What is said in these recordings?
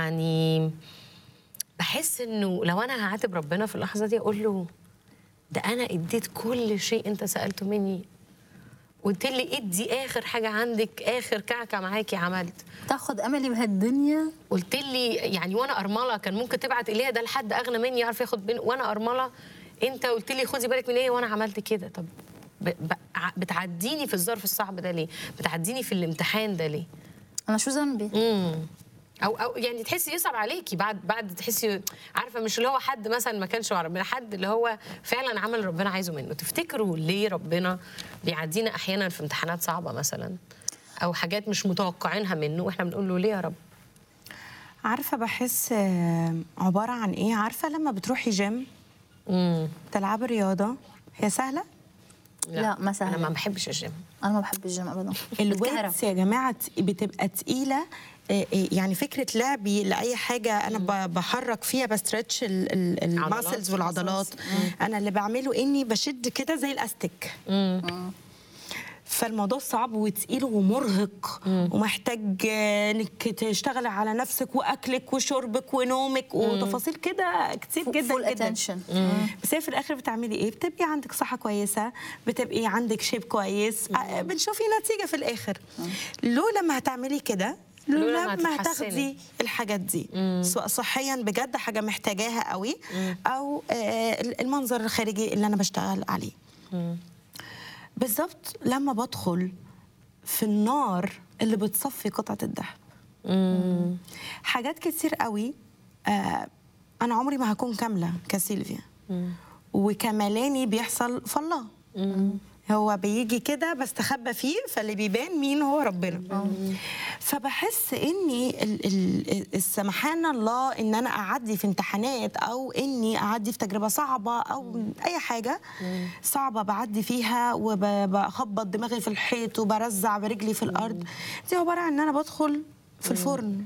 يعني بحس انه لو انا هعاتب ربنا في اللحظه دي اقول له ده انا اديت كل شيء انت سالته مني قلت لي ادي اخر حاجه عندك اخر كعكه معاكي عملت تاخد املي بهالدنيا قلت لي يعني وانا ارمله كان ممكن تبعت اليها ده لحد اغنى مني يعرف ياخد بين وانا ارمله انت قلت لي خدي بالك من ايه وانا عملت كده طب ب... ب... ع- بتعديني في الظرف الصعب ده ليه بتعديني في الامتحان ده ليه انا شو ذنبي امم او او يعني تحسي يصعب عليكي بعد بعد تحسي عارفه مش اللي هو حد مثلا ما كانش مع ربنا حد اللي هو فعلا عمل اللي ربنا عايزه منه تفتكروا ليه ربنا بيعدينا احيانا في امتحانات صعبه مثلا او حاجات مش متوقعينها منه واحنا بنقول له ليه يا رب عارفه بحس آه، عباره عن ايه عارفه لما بتروحي جيم امم تلعبي رياضه هي سهله لا، ما سهلة. انا ما بحبش الجيم انا ما بحب الجيم ابدا الويتس بتكهرب. يا جماعه ت- بتبقى تقيله آه، آه، يعني فكره لعبي لاي حاجه انا ب- بحرك فيها بستريتش عضلات. الماسلز والعضلات انا اللي بعمله اني بشد كده زي الاستيك فالموضوع صعب وتقيل ومرهق ومحتاج آه، انك تشتغلي على نفسك واكلك وشربك ونومك وتفاصيل كده كتير فول- جدا full جدا attention. بس هي في الاخر بتعملي ايه بتبقي عندك صحه كويسه بتبقي عندك شيب كويس آه، بتشوفي نتيجه في الاخر لو لما هتعملي كده لو لو لما لما هتتحسني. هتاخدي الحاجات دي سواء صحيا بجد حاجه محتاجاها قوي او آه، المنظر الخارجي اللي انا بشتغل عليه بالظبط لما بدخل في النار اللي بتصفي قطعه الذهب حاجات كتير قوي آه انا عمري ما هكون كامله كسيلفيا وكمالاني بيحصل في الله هو بيجي كده بستخبى فيه فاللي بيبان مين هو ربنا فبحس اني ال- ال- السمحان الله ان انا اعدي في امتحانات او اني اعدي في تجربه صعبه او اي حاجه صعبه بعدي فيها وبخبط دماغي في الحيط وبرزع برجلي في الارض دي عباره عن ان انا بدخل في الفرن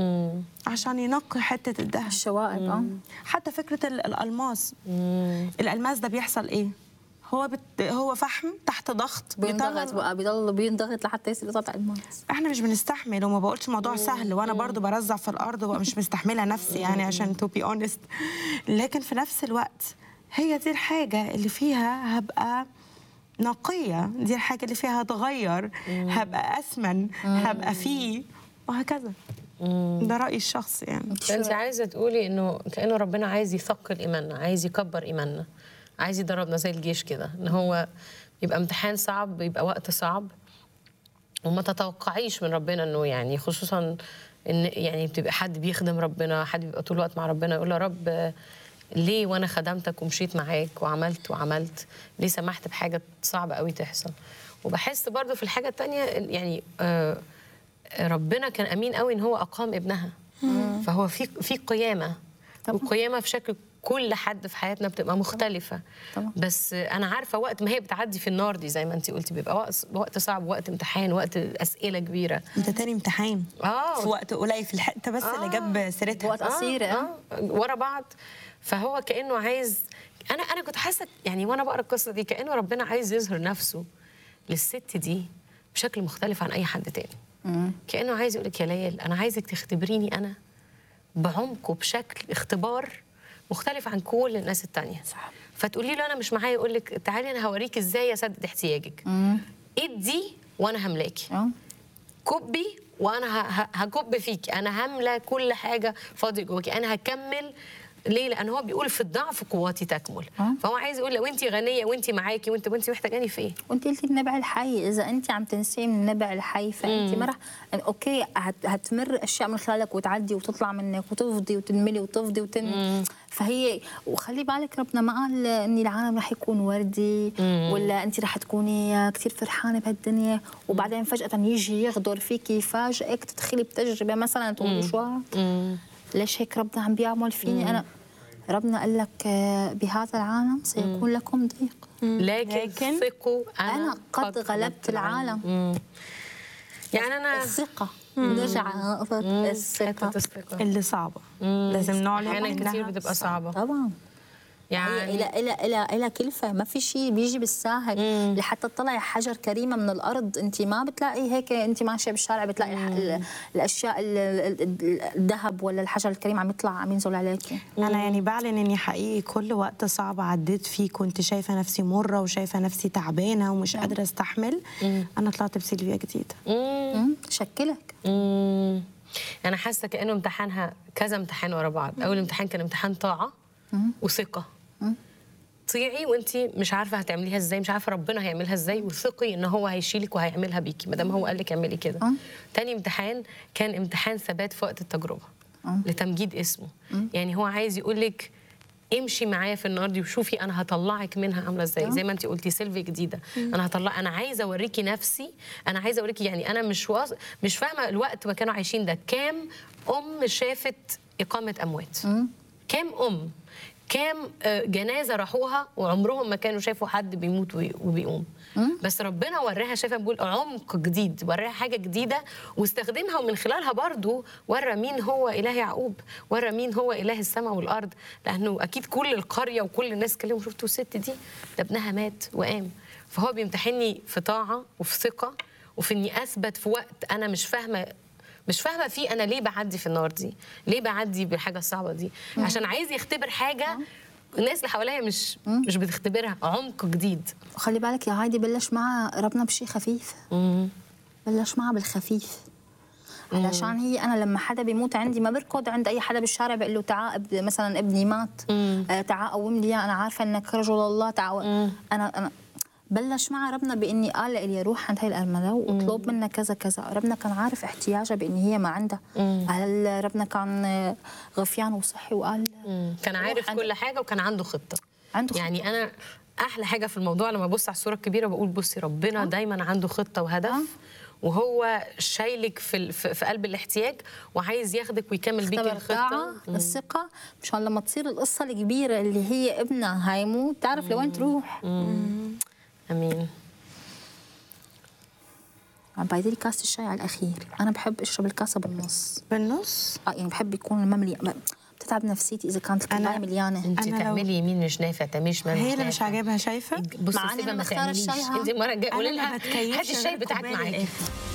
عشان ينقي حته الذهب الشوائب اه حتى فكره ال- الالماس الالماس ده بيحصل ايه هو بت... هو فحم تحت ضغط بينضغط بيطلع- بقى بيضل بينضغط لحتى يصير قطع الماس احنا مش بنستحمل وما بقولش موضوع سهل وانا برضو برزع في الارض وبقى مش مستحمله نفسي يعني عشان تو بي اونست لكن في نفس الوقت هي دي الحاجه اللي فيها هبقى نقيه دي الحاجه اللي فيها هتغير هبقى اسمن هبقى فيه وهكذا ده رايي الشخصي يعني انت عايزه تقولي انه كانه ربنا عايز يثقل ايماننا عايز يكبر ايماننا عايز يدربنا زي الجيش كده ان هو يبقى امتحان صعب يبقى وقت صعب وما تتوقعيش من ربنا انه يعني خصوصا ان يعني بتبقى حد بيخدم ربنا حد بيبقى طول الوقت مع ربنا يقول له يا رب آه، ليه وانا خدمتك ومشيت معاك وعملت وعملت ليه سمحت بحاجه صعبه قوي تحصل وبحس برضو في الحاجه التانية يعني آه ربنا كان امين قوي ان هو اقام ابنها فهو في في قيامه والقيامه في شكل كل حد في حياتنا بتبقى مختلفه طبعا. بس انا عارفه وقت ما هي بتعدي في النار دي زي ما انت قلتي بيبقى وقت وقت صعب وقت امتحان وقت اسئله كبيره انت تاني امتحان اه في وقت قليل في الحته بس اللي جاب سيرتها وقت قصير آه. آه. ورا بعض فهو كانه عايز انا انا كنت حاسه يعني وانا بقرا القصه دي كانه ربنا عايز يظهر نفسه للست دي بشكل مختلف عن اي حد تاني كانه عايز يقول لك يا ليال انا عايزك تختبريني انا بعمق وبشكل اختبار مختلف عن كل الناس التانية صح. فتقولي له انا مش معايا يقول لك تعالي انا هوريك ازاي اسدد احتياجك ادي وانا هملاكي اه كبي وانا ه- ه- هكب فيك انا هملى كل حاجه فاضيه جواكي انا هكمل ليه؟ لان هو بيقول في الضعف قوتي تكمل آه. فهو عايز يقول لو انت غنيه وانت معاكي وانت وانت محتاجاني في ايه؟ وانت قلتي النبع الحي اذا انت عم تنسي من النبع الحي فانت ما راح اوكي هت- هتمر اشياء من خلالك وتعدي وتطلع منك وتفضي وتنملي وتفضي وتن فهي وخلي بالك ربنا ما قال ان العالم رح يكون وردي ولا انت رح تكوني كثير فرحانه بهالدنيا وبعدين فجاه يجي يغدر فيكي يفاجئك تدخلي بتجربه مثلا تقولي شو هاد؟ ليش هيك ربنا عم بيعمل فيني انا ربنا قال لك آه، بهذا العالم سيكون لكم ضيق لكن, لكن ثقوا انا, أنا قد غلبت العالم. مم. يعني انا الثقة نرجع على نقطة الثقة حته الثقه اللي صعبه لازم نعلن احيانا كتير إنها بتبقى صعبه طبعا يعني يعني إلى إلى إلى إلى كلفة ما في شيء بيجي بالساهل لحتى تطلعي حجر كريمة من الأرض أنت ما بتلاقي هيك أنت ماشية بالشارع بتلاقي الح- ال- الأشياء ال- ال- ال- الذهب ولا الحجر الكريم عم يطلع عم ينزل عليكي انا يعني بعلن اني حقيقي كل وقت صعب عديت فيه كنت شايفه نفسي مره وشايفه نفسي تعبانه ومش قادره استحمل انا طلعت بسيلفيا جديده مم، شكلك مم. انا حاسه كانه امتحانها كذا امتحان ورا بعض اول امتحان كان امتحان طاعه وثقه طيعي وانت مش عارفه هتعمليها ازاي مش عارفه ربنا هيعملها ازاي وثقي ان هو هيشيلك وهيعملها بيكي ما دام هو قال لك اعملي كده آه. تاني امتحان كان امتحان ثبات في وقت التجربه لتمجيد اسمه يعني هو عايز يقول لك امشي معايا في النار دي وشوفي انا هطلعك منها عامله ازاي زي ما انت قلتي سيلفي جديده انا هطلع انا عايزه اوريكي نفسي انا عايزه اوريكي يعني انا مش واص... مش فاهمه الوقت ما كانوا عايشين ده كام ام شافت اقامه اموات كام ام كام آه، جنازه راحوها وعمرهم ما كانوا شافوا حد بيموت وي- وبيقوم بس ربنا وراها شايفه بقول عمق جديد وراها حاجه جديده واستخدمها ومن خلالها برضو ورى مين هو اله يعقوب ورى مين هو اله السماء والارض لانه اكيد كل القريه وكل الناس كلهم شفتوا الست دي ده ابنها مات وقام فهو بيمتحني في طاعه وفي ثقه وفي اني اثبت في وقت انا مش فاهمه مش فاهمه فيه انا ليه بعدي في النار دي ليه بعدي بالحاجه الصعبه دي عشان عايز يختبر حاجه الناس اللي حواليا مش مش بتختبرها عمق جديد وخلي بالك يا هايدي بلش معها ربنا بشيء خفيف بلش معها بالخفيف علشان هي انا لما حدا بيموت عندي ما بركض عند اي حدا بالشارع بقول له تعال اب- مثلا ابني مات آه تعال قوم لي إياه، انا عارفه انك رجل الله تعال انا انا بلش معها ربنا باني قال لي روح عند هاي الارمله واطلب منها كذا كذا ربنا كان عارف احتياجها بان هي ما عندها هل ربنا كان آه، غفيان وصحي وقال كان عارف عند- كل حاجه وكان عنده خطه عنده خطة. يعني انا احلى حاجه في الموضوع لما ابص على الصوره الكبيره بقول بصي ربنا دايما عنده خطه وهدف وهو شايلك في ال- في في قلب الاحتياج وعايز ياخدك ويكمل بيكي اختبر الطاعة الخطه الثقة مشان لما تصير القصة الكبيرة اللي هي ابنها هيموت تعرف لوين تروح امين عم بايدي لي كاسة الشاي على الأخير أنا بحب أشرب الكاسة بالنص بالنص آه يعني بحب يكون المملي بتتعب نفسيتي إذا كانت الكوباية مليانة انت أنا لو- تعملي يمين مش نافع تعملي شمال هي اللي مش نافع. عاجبها شايفه بصي مع إني سيبها أنا ما مختارة تعمليش الشاي ها. انت المره الجايه قولي أنا ما لها بتكيفش هاتي الشاي غير بتاعك كوباية معاكي للآخر.